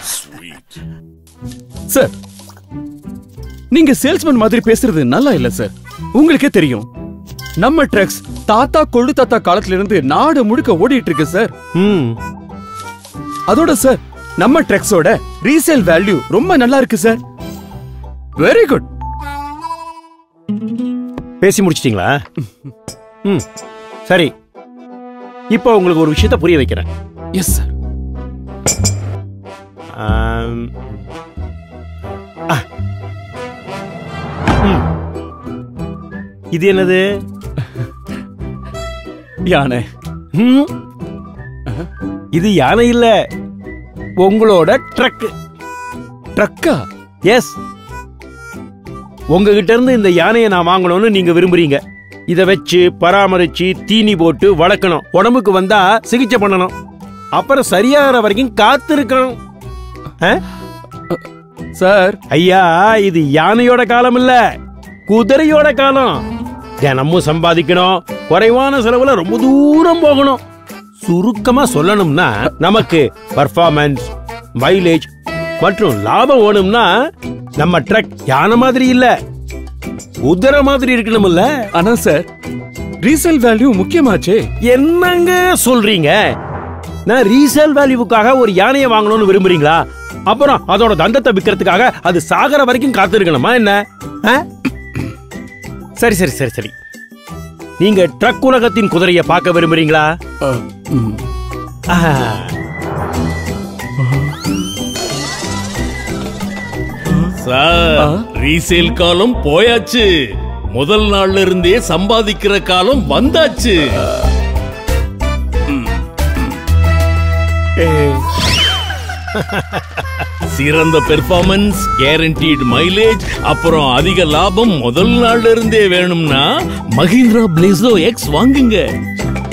Sir நீங்க salesman மாதிரி பேசுறது நல்லா இல்ல சார் உங்களுக்கே தெரியும் நம்ம ட்ரக்ஸ் தாத்தா கொள்ளு தாத்தா காலத்துல இருந்து நாடு முழுக்க ஓடிட்டு இருக்கு சார் ம் அதோட சார் நம்ம ட்ரக்ஸோட ரீசேல் வேல்யூ ரொம்ப நல்லா இருக்கு சார் வெரி குட் பேசி முடிச்சிட்டீங்களா ம் சரி இப்போ உங்களுக்கு ஒரு விஷயத்த புரிய வைக்கிறேன் எஸ் சார் ஆம். ஆ. ம். இது என்னது யானை ம். இது யானை இல்ல உங்களோட ட்ரக் ட்ரக்கா எஸ் உங்ககிட்ட இருந்து இந்த யானையை நான் வாங்கணும்னு நீங்க விரும்புறீங்க இத வச்சு பராமரிச்சு தீனி போட்டு வளர்க்கணும் உடம்புக்கு வந்தா சிகிச்சை பண்ணணும் அப்புறம் சரியாகிற வரைக்கும் காத்திருக்கணும் ஆ? சார் ஐயா இது யானையோட காலம் இல்ல குதிரையோட காலம் தினமும் சம்பாதிக்கணும் குறைவான செலவுல ரொம்ப தூரம் போகணும் சுருக்கமா சொல்லணும்னா நமக்கு பர்ஃபார்மன்ஸ் மைலேஜ் மற்றும் லாபம் வேணும்னா நம்ம ட்ரக் யானை மாதிரி இல்ல குதிரை மாதிரி இருக்கணும்ல ஆனா சார் ரீசேல் வேல்யூ முக்கியமாச்சே என்னங்க சொல்றீங்க நான் ரீசேல் வேல்யூவுக்காக ஒரு யானையை வாங்கணும்னு விரும்புறீங்களா அப்புறம் அதோட தந்தத்தை விற்கிறதுக்காக அது சாகர வரைக்கும் காத்திருக்கணுமா என்ன ஆ? சரி சரி சரி சரி நீங்க ட்ரக் உலகத்தின் குதிரையை பார்க்க விரும்புறீங்களா அ, ம். ஆஹா. சார் ரீசேல் காலம் போயாச்சு முதல் நாள்ல இருந்தே சம்பாதிக்கிற காலம் வந்தாச்சு சிறந்த பெர்ஃபார்மன்ஸ் கேரண்டீட் மைலேஜ் அப்புறம் அதிக லாபம் முதல் நாள்ல இருந்தே வேணும்னா மஹிந்திரா பிளேசோ எக்ஸ் வாங்குங்க